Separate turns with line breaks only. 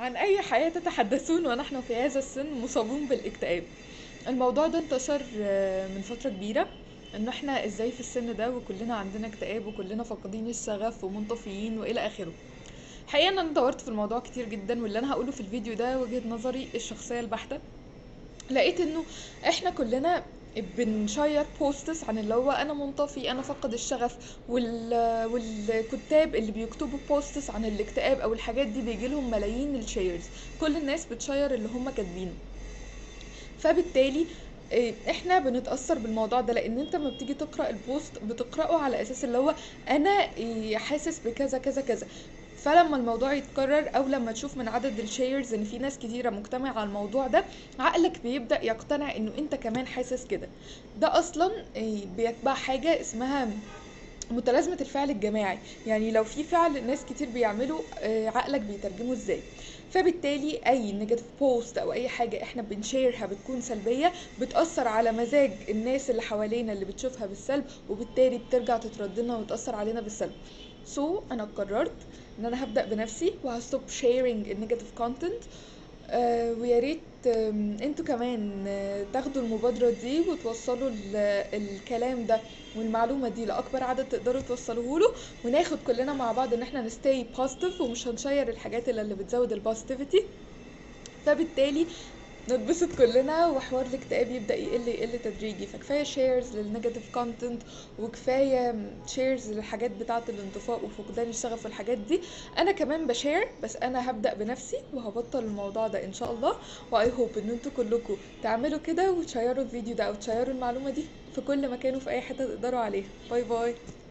عن أي حياة تتحدثون ونحن في هذا السن مصابون بالاكتئاب الموضوع ده انتشر آه، من فترة كبيرة انه احنا ازاي في السن ده وكلنا عندنا اكتئاب وكلنا فاقدين الشغف ومنطفيين والى اخره حقيقة انا دورت في الموضوع كتير جدا واللي انا هقوله في الفيديو ده وجهة نظري الشخصية البحتة لقيت انه احنا كلنا بنشير بوستس عن اللي هو انا منطفي انا فقد الشغف وال... والكتاب اللي بيكتبوا بوستس عن الاكتئاب او الحاجات دي بيجي لهم ملايين الشيرز كل الناس بتشير اللي هم كاتبينه فبالتالي إيه، احنا بنتاثر بالموضوع ده لان انت لما بتيجي تقرا البوست بتقراه على اساس اللي هو انا إيه، حاسس بكذا كذا كذا فلما الموضوع يتكرر او لما تشوف من عدد الشيرز ان في ناس كتيره مجتمعه على الموضوع ده عقلك بيبدا يقتنع انه انت كمان حاسس كده ده اصلا إيه، بيتبع حاجه اسمها متلازمة الفعل الجماعي يعني لو في فعل ناس كتير بيعملوا آه، عقلك بيترجمه ازاي فبالتالي اي نيجاتيف بوست او اي حاجة احنا بنشيرها بتكون سلبية بتأثر على مزاج الناس اللي حوالينا اللي بتشوفها بالسلب وبالتالي بترجع تتردنا وتأثر علينا بالسلب سو so, انا قررت ان انا هبدأ بنفسي وهستوب شيرنج النيجاتيف كونتنت آه ويا ريت آم، انتوا كمان آه، تاخدوا المبادرة دي وتوصلوا ال- الكلام ده والمعلومة دي لأكبر عدد تقدروا توصلوه له وناخد كلنا مع بعض ان احنا نستي بوزيتيف ومش هنشير الحاجات اللي, اللي بتزود البوزيتيفيتي فبالتالي نتبسط كلنا وحوار الاكتئاب يبدأ يقل يقل تدريجي فكفاية شيرز للنيجاتيف كونتنت وكفاية شيرز للحاجات بتاعة الانطفاء وفقدان الشغف والحاجات دي انا كمان بشير بس انا هبدأ بنفسي وهبطل الموضوع ده ان شاء الله واي هوب ان انتوا كلكم تعملوا كده وتشيروا الفيديو ده او تشيروا المعلومة دي في كل مكان وفي اي حتة تقدروا عليها باي باي